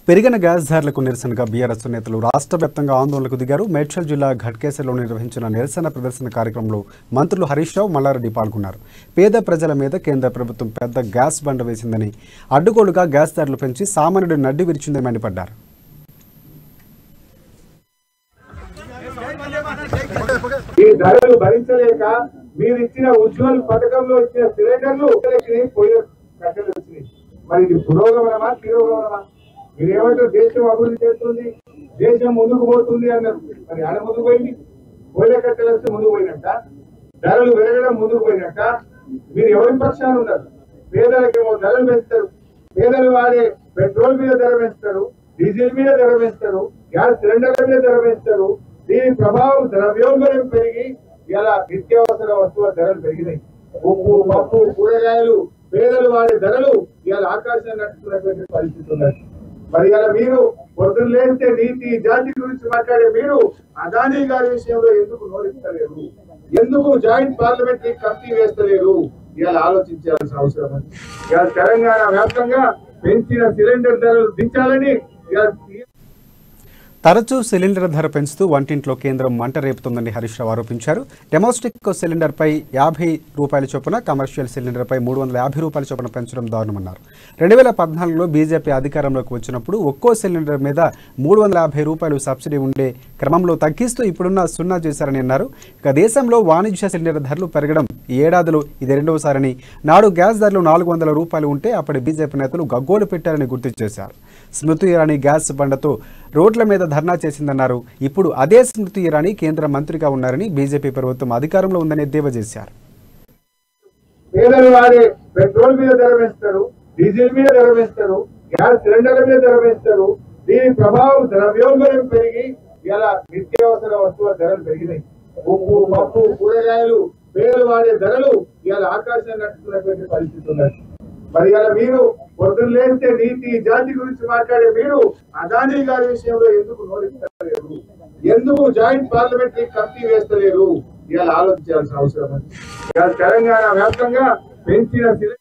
పెరిగిన గ్యాస్ ధరలకు నిరసనగా బీఆర్ఎస్ నేతలు రాష్ట్ర వ్యాప్తంగా ఆందోళనకు దిగారు మేడ్చల్ జిల్లా ఘట్కేసర్లో నిర్వహించిన నిరసన ప్రదర్శన కార్యక్రమంలో మంత్రులు హరీష్ రావు మల్లారెడ్డి పాల్గొన్నారు పేద ప్రజల మీద కేంద్ర ప్రభుత్వం పెద్ద గ్యాస్ బండ వేసిందని అడ్డుగోలుగా గ్యాస్ ధరలు పెంచి సామాన్యుడు నడ్డి విరిచిందని మండిపడ్డారు ఈ ధరలు భరించలేక మీరు ఇచ్చిన ఉజ్వల్ పథకంలో ఇచ్చిన సిలిండర్లు వచ్చినాయి, పోయిన కట్టెలు వచ్చినాయి మరి ఇది పురోగమనమా తిరోగమనమా మీరు ఏమంటారు దేశం అభివృద్ధి చేస్తుంది దేశం ముందుకు పోతుంది అన్నారు మరి ఆడ ముందుకు పోయింది పోయిన కట్టెలు వస్తే ముందుకు పోయినట్ట ధరలు పెరగడం ముందుకు పోయినట్ట మీరు ఎవరి పక్షాన ఉన్నారు పేదలకేమో ధరలు పెంచుతారు పేదలు వాడే పెట్రోల్ మీద ధర పెంచుతారు డీజిల్ మీద ధర పెంచుతారు గ్యాస్ సిలిండర్ల మీద ధర పెంచుతారు దీని ప్రభావం ద్రవ్యోల్బణం పెరిగి ఇలా నిత్యావసర వస్తువుల ధరలు పెరిగినాయి ఉప్పు పప్పు కూరగాయలు పేదలు వాడే ధరలు ఇవాళ ఆకాశాన్ని నడుస్తున్నటువంటి పరిస్థితి ఉన్నది మరి ఇలా మీరు పొద్దున్న లేస్తే నీతి జాతి గురించి మాట్లాడే మీరు అదానీ గారి విషయంలో ఎందుకు నోరిస్తలేరు ఎందుకు జాయింట్ పార్లమెంటరీ కమిటీ వేస్తలేరు ఇవాళ ఆలోచించాల్సిన అవసరం ఉంది ఇవాళ తెలంగాణ వ్యాప్తంగా పెంచిన సిలిండర్ ధరలు దించాలని ఇవాళ తరచూ సిలిండర్ ధర పెంచుతూ వంటింట్లో కేంద్రం మంట రేపుతుందని హరీష్ రావు ఆరోపించారు డొమెస్టిక్ సిలిండర్పై యాభై రూపాయల చొప్పున కమర్షియల్ సిలిండర్పై మూడు వందల యాభై రూపాయల చొప్పున పెంచడం దారుణమన్నారు రెండు వేల పద్నాలుగులో బీజేపీ అధికారంలోకి వచ్చినప్పుడు ఒక్కో సిలిండర్ మీద మూడు వందల యాభై రూపాయలు సబ్సిడీ ఉండే క్రమంలో తగ్గిస్తూ ఇప్పుడున్న సున్నా చేశారని అన్నారు ఇక దేశంలో వాణిజ్య సిలిండర్ ధరలు పెరగడం ఈ ఏడాదిలో ఇది రెండవసారని నాడు గ్యాస్ ధరలు నాలుగు వందల రూపాయలు ఉంటే అప్పటి బీజేపీ నేతలు గగ్గోలు పెట్టారని గుర్తు చేశారు స్మృతి ఇరానీ గ్యాస్ బండతో రోడ్ల మీద ధర్నా చేసిందన్నారు ఇప్పుడు అదే స్మృతి ఇరానీ కేంద్ర మంత్రిగా ఉన్నారని బీజేపీ ప్రభుత్వం అధికారంలో ఉందని ఎద్దేవా చేశారు పేదలు వాడే పెట్రోల్ మీద ధర వేస్తారు డీజిల్ మీద ధర వేస్తారు గ్యాస్ సిలిండర్ల మీద ధర వేస్తారు దీని ప్రభావం ద్రవ్యోల్బణం పెరిగి ఇలా నిత్యావసర వస్తువుల ధరలు పెరిగినాయి ఉప్పు పప్పు కూరగాయలు పేదలు వాడే ధరలు ఇవాళ ఆకాశాన్ని నడుస్తున్నటువంటి పరిస్థితి ఉన్నది మరి ఇలా మీరు పొద్దున్న లేస్తే నీతి జాతి గురించి మాట్లాడే మీరు అదానీ గారి విషయంలో ఎందుకు నోరిస్తలేరు ఎందుకు జాయింట్ పార్లమెంటరీ కమిటీ వేస్తలేరు ఇవాళ ఆలోచించాల్సిన అవసరం ఉంది ఇవాళ తెలంగాణ వ్యాప్తంగా పెంచిన సిలి-